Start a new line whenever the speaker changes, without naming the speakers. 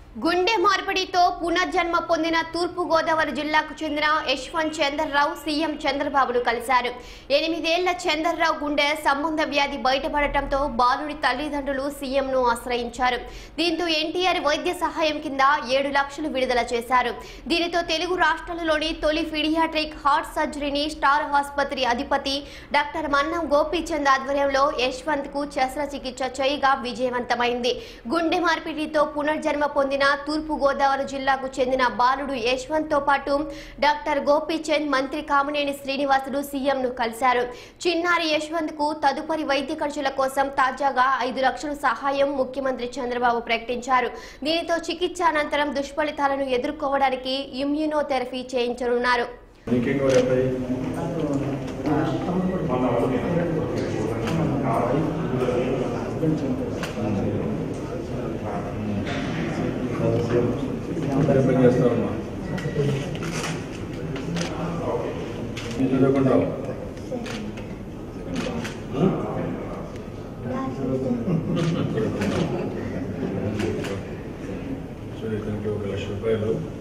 గుండె మార్పిడితో పునర్జన్మ పొందిన తూర్పు గోదావరి జిల్లాకు చెందిన యశ్వంత్ చంద్రరావు సీఎం చంద్రబాబును కలిశారు ఎనిమిదేళ్ల చంద్రరావు గుండె సంబంధ వ్యాధి బయటపడటంతో బాలుడి తల్లిదండ్రులు సీఎంను ఆశ్రయించారు దీంతో ఎన్టీఆర్ వైద్య సహాయం కింద ఏడు లక్షలు విడుదల చేశారు దీనితో తెలుగు రాష్ట్రాలలోని తొలి ఫిడియాట్రిక్ హార్ట్ సర్జరీని స్టార్ ఆసుపత్రి అధిపతి డాక్టర్ మన్నం గోపీచంద్ ఆధ్వర్యంలో యశ్వంత్ కు శస్త్రచికిత్స చేయగా విజయవంతమైంది గుండె మార్పిడితో పునర్జన్మ పొందిన తూర్పు గోదావరి జిల్లాకు చెందిన బాలుడు యశ్వంత్ తో పాటు డాక్టర్ గోపీచంద్ మంత్రి కామినేని శ్రీనివాసులు సీఎం ను కలిశారు చిన్నారి యశ్వంత్ కు తదుపరి వైద్య ఖర్చుల కోసం తాజాగా ఐదు లక్షల సహాయం ముఖ్యమంత్రి చంద్రబాబు ప్రకటించారు దీనితో చికిత్స అనంతరం దుష్ఫలితాలను ఎదుర్కోవడానికి ఇమ్యూనోథెరపీ చేయించనున్నారు
నీకేం కూడా చెప్పాయి పని చేస్తారమ్మా చదువుకుంటావు చూడు ఇతనికి ఒక లక్ష రూపాయలు